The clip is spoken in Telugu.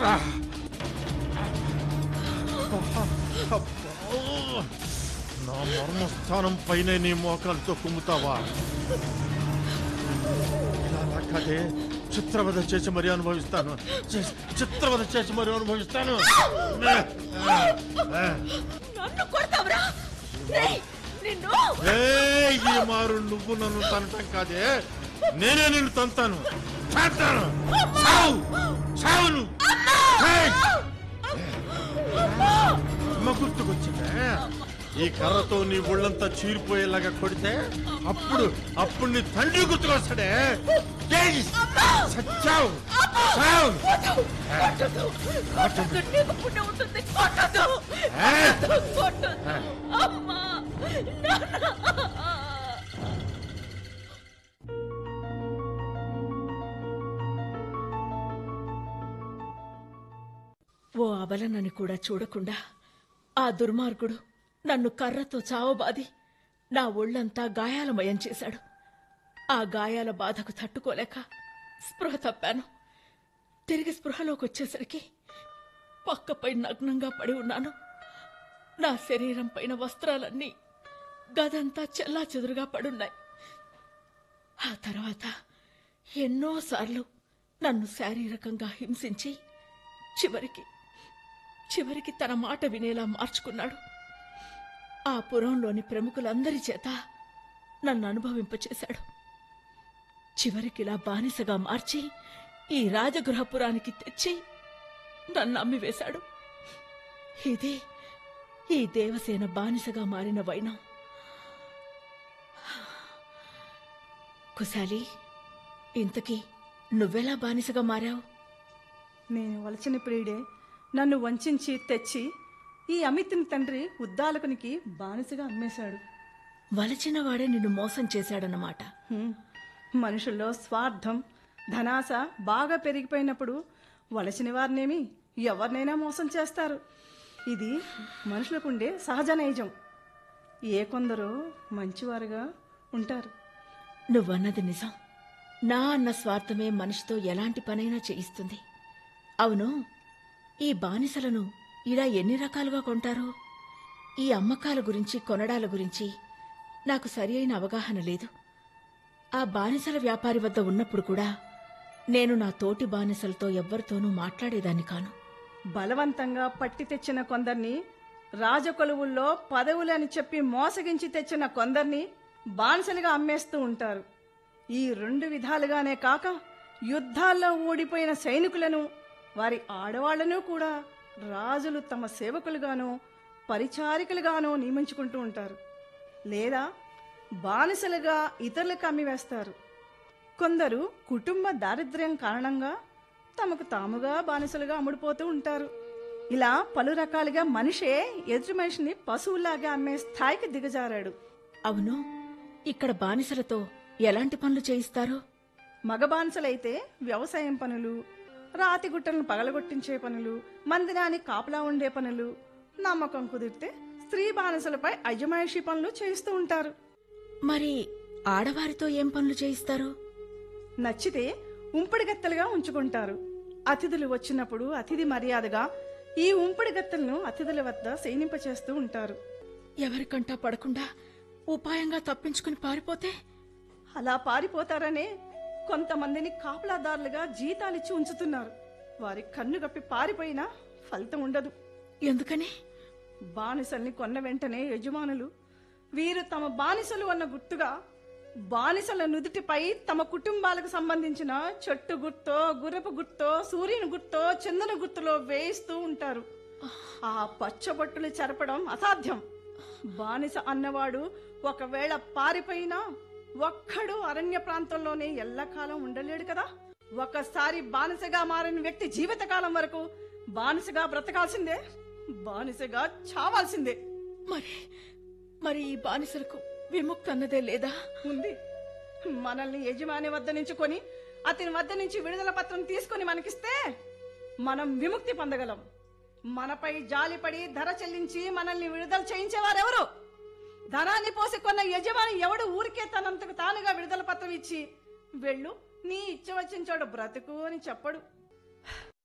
నా మర్మస్థానం పైన నీ మోకాలతో కుమ్ముతావా ఇలా నా కథే చిత్రవద చేసి మరీ అనుభవిస్తాను చి- చిత్రవద చేసి మరీ అనుభవిస్తాను నన్ను కొడతావురా రేయ్, నిన్ను ఏయ్, ఈ మారు నువ్వు నన్ను తనటం కాదే నేనే నిన్ను తంతాను తంతాను చావు చావు నువ్వు. ఏయ్! అమ్మ గుర్తుకొచ్చిందే ఈ కర్రతో నీ ఒళ్ళంతా చీరిపోయేలాగా కొడితే అప్పుడు అప్పుడు నీ తండ్రి గుర్తుకొస్తాడే ఏయ్! సచ్చావు చావు కొట్టదు కొట్టదు నీకు పుణ్యం ఉంటుంది కొట్టదు ఏ? కొట్టదు అమ్మా నాన్న ఓ అబలనని కూడా చూడకుండా ఆ దుర్మార్గుడు నన్ను కర్రతో చావబాది నా ఒళ్ళంతా గాయాలమయం చేశాడు ఆ గాయాల బాధకు తట్టుకోలేక స్పృహ తప్పాను తిరిగి స్పృహలోకి వచ్చేసరికి పక్కపై నగ్నంగా పడి ఉన్నాను నా శరీరం పైన వస్త్రాలన్నీ గదంతా చెల్లా చెదురుగా పడున్నాయి ఆ తర్వాత ఎన్నోసార్లు నన్ను శారీరకంగా హింసించి చివరికి చివరికి తన మాట వినేలా మార్చుకున్నాడు ఆ పురంలోని ప్రముఖులందరి చేత నన్ను అనుభవింపచేశాడు చివరికిలా బానిసగా మార్చి ఈ రాజగృహపురానికి తెచ్చి నన్ను అమ్మివేశాడు ఇది ఈ దేవసేన బానిసగా మారిన వైనం కుశాలి ఇంతకీ నువ్వెలా బానిసగా మారావు నేను వలచిన ప్రియుడే నన్ను వంచించి తెచ్చి ఈ అమితిని తండ్రి ఉద్దాలకునికి బానిసగా అమ్మేశాడు వలచిన వాడే నిన్ను మోసం చేశాడన్నమాట హ్మ్. మనుషుల్లో స్వార్థం ధనాశ బాగా పెరిగిపోయినప్పుడు వలసిన వారినేమి ఎవరినైనా మోసం చేస్తారు ఇది మనుషులకుండే సహజ నైజం ఏ కొందరు మంచివారుగా ఉంటారు నువ్వన్నది నిజం నా అన్న స్వార్థమే మనిషితో ఎలాంటి పనైనా చేయిస్తుంది అవును ఈ బానిసలను ఇలా ఎన్ని రకాలుగా కొంటారు ఈ అమ్మకాల గురించి కొనడాల గురించి నాకు సరి అయిన అవగాహన లేదు ఆ బానిసల వ్యాపారి వద్ద ఉన్నప్పుడు కూడా నేను నా తోటి బానిసలతో ఎవ్వరితోనూ మాట్లాడేదాన్ని కాను బలవంతంగా పట్టి తెచ్చిన కొందరిని రాజకొలువుల్లో పదవులని చెప్పి మోసగించి తెచ్చిన కొందరిని బానిసలుగా అమ్మేస్తూ ఉంటారు ఈ రెండు విధాలుగానే కాక యుద్ధాల్లో ఓడిపోయిన సైనికులను వారి ఆడవాళ్లను కూడా రాజులు తమ సేవకులుగానో పరిచారికలుగానో నియమించుకుంటూ ఉంటారు లేదా బానిసలుగా ఇతరులకు అమ్మివేస్తారు కొందరు కుటుంబ దారిద్ర్యం కారణంగా తమకు తాముగా బానిసలుగా అమ్ముడుపోతూ ఉంటారు ఇలా పలు రకాలుగా మనిషే ఎదుటి మనిషిని పశువులాగా అమ్మే స్థాయికి దిగజారాడు అవును ఇక్కడ బానిసలతో ఎలాంటి పనులు చేయిస్తారు మగ బానిసలైతే వ్యవసాయం పనులు రాతి గుట్టలను పగలగొట్టించే పనులు మందిరాన్ని కాపలా ఉండే పనులు నమ్మకం కుదిరితే స్త్రీ బానిసలపై అజమాయిషీ పనులు చేయిస్తూ ఉంటారు మరి ఆడవారితో ఏం పనులు చేయిస్తారు నచ్చితే ఉంపుడు గత్తెలుగా ఉంచుకుంటారు అతిథులు వచ్చినప్పుడు అతిథి మర్యాదగా ఈ ఉంపుడు గత్తెలను అతిథుల వద్ద శయనింపచేస్తూ ఉంటారు ఎవరికంటా పడకుండా ఉపాయంగా తప్పించుకుని పారిపోతే అలా పారిపోతారనే కొంతమందిని కాపలాదారులుగా జీతాలిచ్చి ఉంచుతున్నారు వారి కన్ను గప్పి పారిపోయినా ఫలితం ఉండదు ఎందుకని బానిసల్ని కొన్న వెంటనే యజమానులు వీరు తమ బానిసలు అన్న గుర్తుగా బానిసల నుదుటిపై తమ కుటుంబాలకు సంబంధించిన చెట్టు గుర్తో గుర్రపు గుర్తో సూర్యుని గుర్తో చందన గుర్తులో వేయిస్తూ ఉంటారు ఆ పచ్చబొట్టులు చెరపడం అసాధ్యం బానిస అన్నవాడు ఒకవేళ పారిపోయినా ఒక్కడు అరణ్య ప్రాంతంలోనే ఎల్లకాలం ఉండలేడు కదా ఒకసారి బానిసగా మారిన వ్యక్తి జీవితకాలం వరకు బానిసగా బ్రతకాల్సిందే బానిసగా చావాల్సిందే మరి మరి ఈ బానిసలకు విముక్తి అన్నదే లేదా ఉంది మనల్ని యజమాని వద్ద నుంచి కొని అతని వద్ద నుంచి విడుదల పత్రం తీసుకొని మనకిస్తే మనం విముక్తి పొందగలం మనపై జాలిపడి ధర చెల్లించి మనల్ని విడుదల చేయించేవారెవరు ధనాన్ని పోసి కొన్న యజమాని ఎవడు ఊరికే తనంతకు తానుగా విడుదల పత్రం ఇచ్చి వెళ్ళు నీ ఇచ్చ వచ్చిన చోట బ్రతుకు అని చెప్పడు